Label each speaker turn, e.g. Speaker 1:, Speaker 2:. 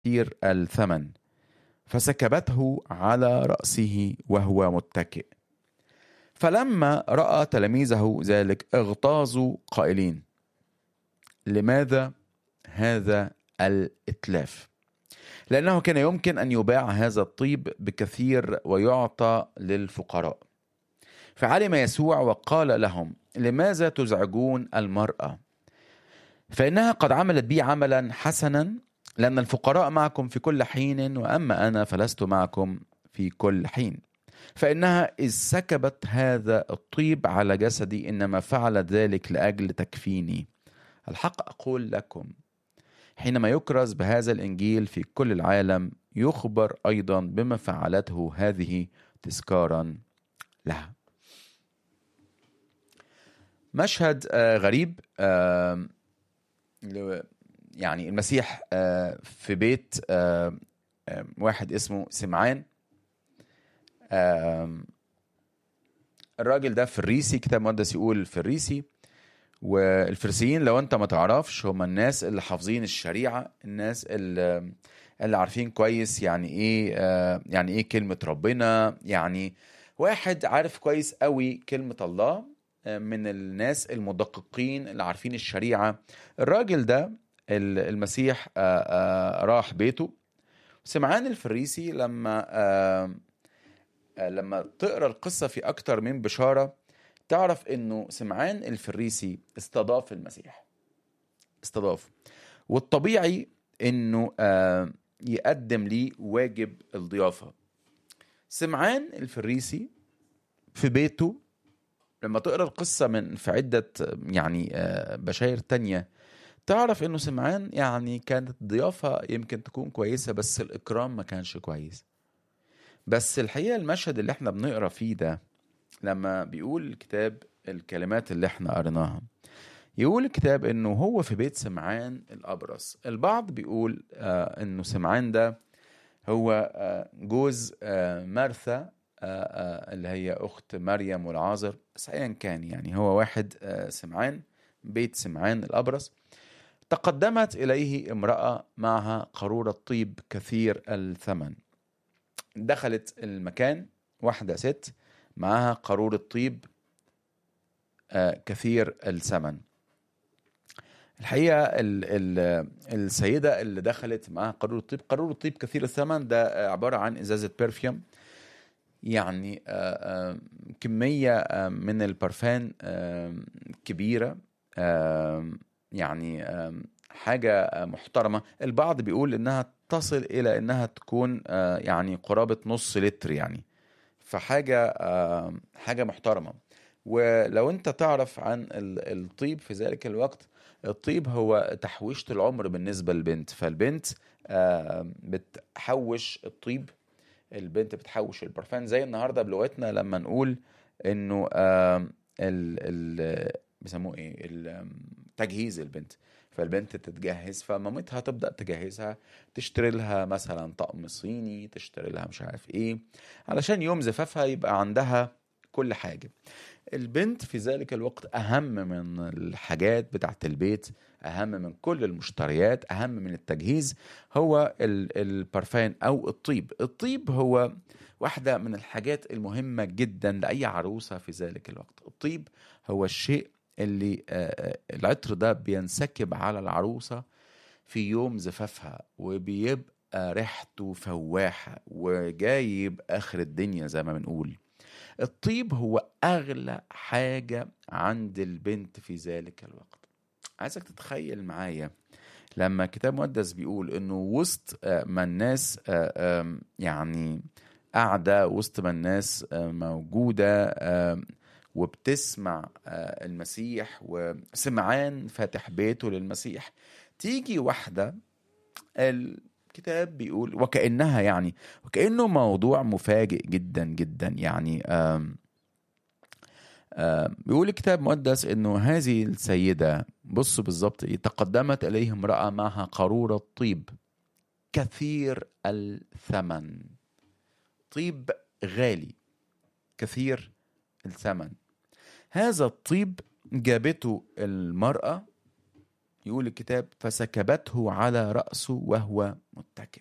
Speaker 1: كثير الثمن فسكبته على رأسه وهو متكئ فلما رأى تلاميذه ذلك اغتاظوا قائلين لماذا هذا الإتلاف لأنه كان يمكن أن يباع هذا الطيب بكثير ويعطى للفقراء فعلم يسوع وقال لهم لماذا تزعجون المرأة فإنها قد عملت بي عملا حسنا لأن الفقراء معكم في كل حين وأما أنا فلست معكم في كل حين فإنها إذ سكبت هذا الطيب على جسدي إنما فعلت ذلك لأجل تكفيني الحق أقول لكم حينما يكرز بهذا الإنجيل في كل العالم يخبر أيضا بما فعلته هذه تذكارا لها مشهد آه، غريب آه، لو- يعني المسيح آه، في بيت آه، آه، واحد اسمه سمعان آم، الراجل ده فريسي كتاب مقدس يقول فريسي والفريسيين لو انت ما تعرفش هم الناس اللي حافظين الشريعة الناس اللي, اللي عارفين كويس يعني ايه آه، يعني ايه كلمة ربنا يعني واحد عارف كويس قوي كلمة الله آه، من الناس المدققين اللي عارفين الشريعة الراجل ده ال- المسيح آه، آه، راح بيته سمعان الفريسي لما آه، آه، لما تقرا القصه في اكتر من بشاره تعرف انه سمعان الفريسي استضاف المسيح استضاف والطبيعي انه آه، يقدم ليه واجب الضيافه سمعان الفريسي في بيته لما تقرا القصه من في عده يعني آه، بشاير تانية تعرف انه سمعان يعني كانت الضيافه يمكن تكون كويسه بس الاكرام ما كانش كويس بس الحقيقه المشهد اللي احنا بنقرا فيه ده لما بيقول الكتاب الكلمات اللي احنا قريناها يقول الكتاب انه هو في بيت سمعان الابرص البعض بيقول آه انه سمعان ده هو آه جوز آه مرثا آه آه اللي هي اخت مريم والعازر بس ايا كان يعني هو واحد آه سمعان بيت سمعان الابرص تقدمت اليه امراه معها قاروره طيب كثير الثمن دخلت المكان واحدة ست معاها قارورة طيب آه، كثير الثمن الحقيقة ال ال السيدة اللي دخلت معاها قارورة طيب قارورة طيب كثير الثمن ده آه، عبارة عن إزازة برفيوم يعني آه، آه، كمية آه، من البرفان آه، كبيرة آه، يعني آه، حاجة آه، محترمة البعض بيقول إنها تصل إلى إنها تكون آه، يعني قرابة نص لتر يعني فحاجة آه، حاجة محترمة ولو أنت تعرف عن ال- الطيب في ذلك الوقت الطيب هو تحويشة العمر بالنسبة للبنت فالبنت آه، بتحوش الطيب البنت بتحوش البرفان زي النهارده بلغتنا لما نقول انه آم، ال ال بيسموه ايه ال- تجهيز البنت فالبنت تتجهز فمامتها تبدا تجهزها تشتري لها مثلا طقم صيني تشتري لها مش عارف ايه علشان يوم زفافها يبقى عندها كل حاجه البنت في ذلك الوقت اهم من الحاجات بتاعت البيت اهم من كل المشتريات اهم من التجهيز هو ال- البرفان او الطيب الطيب هو واحدة من الحاجات المهمة جدا لأي عروسة في ذلك الوقت الطيب هو الشيء اللي آه، آه، العطر ده بينسكب على العروسة في يوم زفافها وبيبقى ريحته فواحة وجايب آخر الدنيا زي ما بنقول الطيب هو أغلى حاجة عند البنت في ذلك الوقت عايزك تتخيل معايا لما الكتاب المقدس بيقول انه وسط آه، ما الناس آه، آم، يعني قاعده وسط ما الناس آه، موجوده آم، وبتسمع آه، المسيح وسمعان فاتح بيته للمسيح تيجي واحده الكتاب بيقول وكانها يعني وكانه موضوع مفاجئ جدا جدا يعني آم آم، بيقول الكتاب المقدس انه هذه السيده بصوا بالظبط ايه تقدمت اليه امراه معها قاروره طيب كثير الثمن طيب غالي كثير الثمن هذا الطيب جابته المراه يقول الكتاب فسكبته على رأسه وهو متكئ